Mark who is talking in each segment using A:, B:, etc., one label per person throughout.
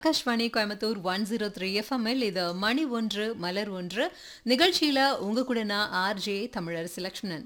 A: Akashvani Coimbatore one zero three எஃப்எம்எல் இது மணி ஒன்று மலர் ஒன்று நிகழ்ச்சியில உங்க கூட நான் ஆர்ஜே தமிழரசி லக்ஷ்மணன்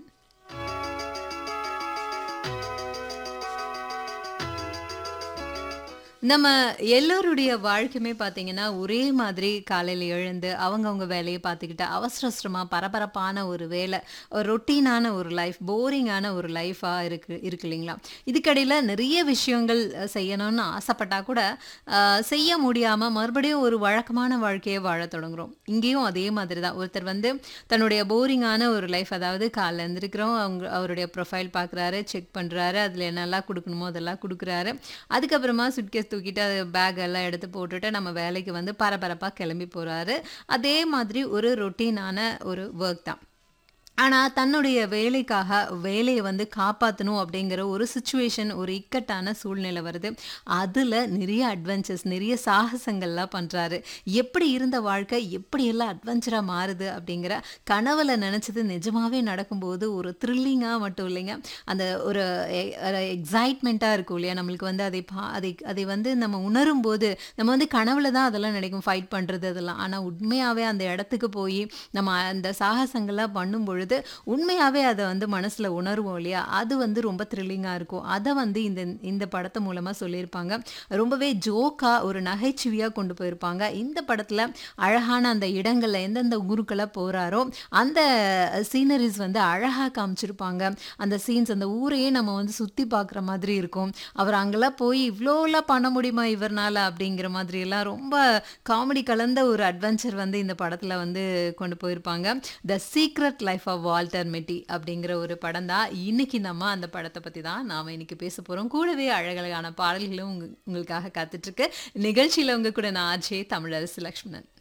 A: நம்ம எல்லோருடைய வாழ்க்கையுமே பார்த்தீங்கன்னா ஒரே மாதிரி காலையில் எழுந்து அவங்கவுங்க வேலையை பார்த்துக்கிட்டு அவசர அவசரமாக பரபரப்பான ஒரு வேலை ஒரு ரொட்டீனான ஒரு லைஃப் போரிங்கான ஒரு லைஃபாக இருக்கு இருக்கு இல்லைங்களா இதுக்கடையில் நிறைய விஷயங்கள் அஹ், செய்யணும்னு ஆசைப்பட்டா கூட அஹ், செய்ய முடியாமல் மறுபடியும் ஒரு வழக்கமான வாழ்க்கையை வாழத் தொடங்குறோம் இங்கேயும் அதே மாதிரி தான் ஒருத்தர் வந்து தன்னுடைய போரிங்கான ஒரு லைஃப் அதாவது காலைல எழுந்திருக்கிறோம் அவங்க அவருடைய ப்ரொஃபைல் பார்க்குறாரு செக் பண்ணுறாரு அதில் என்னெல்லாம் கொடுக்கணுமோ அதெல்லாம் கொடுக்குறாரு அதுக்கப்புறமா சுட்கேஸ் தூக்கிட்டு அது பேக் எல்லாம் எடுத்து போட்டுட்டு நம்ம வேலைக்கு வந்து பரபரப்பாக கிளம்பி போகிறாரு அதே மாதிரி ஒரு ரொட்டீனான ஒரு ஒர்க் தான் ஆனால் தன்னுடைய வேலைக்காக வேலையை வந்து காப்பாற்றணும் அப்படிங்கிற ஒரு சுச்சுவேஷன் ஒரு இக்கட்டான சூழ்நிலை வருது அதில் நிறைய அட்வென்ச்சர்ஸ் நிறைய சாகசங்கள்லாம் பண்ணுறாரு எப்படி இருந்த வாழ்க்கை எப்படியெல்லாம் அட்வென்ச்சராக மாறுது அப்படிங்கிற கனவுல நினச்சது நிஜமாவே நடக்கும்போது ஒரு த்ரில்லிங்காக மட்டும் இல்லைங்க அந்த ஒரு எக்ஸைட்மெண்ட்டாக இருக்கும் இல்லையா நம்மளுக்கு வந்து அதை பா அதை அதை வந்து நம்ம உணரும் போது நம்ம வந்து கனவுல தான் அதெல்லாம் நினைக்கும் ஃபைட் பண்ணுறது அதெல்லாம் ஆனால் உண்மையாகவே அந்த இடத்துக்கு போய் நம்ம அந்த சாகசங்கள்லாம் பண்ணும் பொழுது உண்மையாகவே அதை வந்து மனசில் உணர்வோம் இல்லையா அது வந்து ரொம்ப த்ரில்லிங்காக இருக்கும் அதை வந்து இந்த இந்த படத்து மூலமாக சொல்லியிருப்பாங்க ரொம்பவே ஜோக்காக ஒரு நகைச்சுவையாக கொண்டு போயிருப்பாங்க இந்த படத்தில் அழகான அந்த இடங்களில் எந்தெந்த ஊருக்கெல்லாம் போகிறாரோ அந்த சீனரிஸ் வந்து அழகாக காமிச்சிருப்பாங்க அந்த சீன்ஸ் அந்த ஊரையே நம்ம வந்து சுற்றி பார்க்குற மாதிரி இருக்கும் அவர் அங்கெல்லாம் போய் இவ்வளோலாம் பண்ண முடியுமா இவர்னால அப்படிங்கிற மாதிரி எல்லாம் ரொம்ப காமெடி கலந்த ஒரு அட்வென்ச்சர் வந்து இந்த படத்தில் வந்து கொண்டு போயிருப்பாங்க the secret life of Walter Mitty அப்படிங்கிற ஒரு படம் தான் இன்னைக்கு நம்ம அந்த படத்தை பற்றி தான் நாம் இன்னைக்கு பேச போகிறோம் கூடவே அழகழகான பாடல்களும் உங்க- உங்களுக்காக காத்துட்ருக்கு நிகழ்ச்சியில் உங்க கூட நான் ஆச்சே தமிழரசு லக்ஷ்மணன்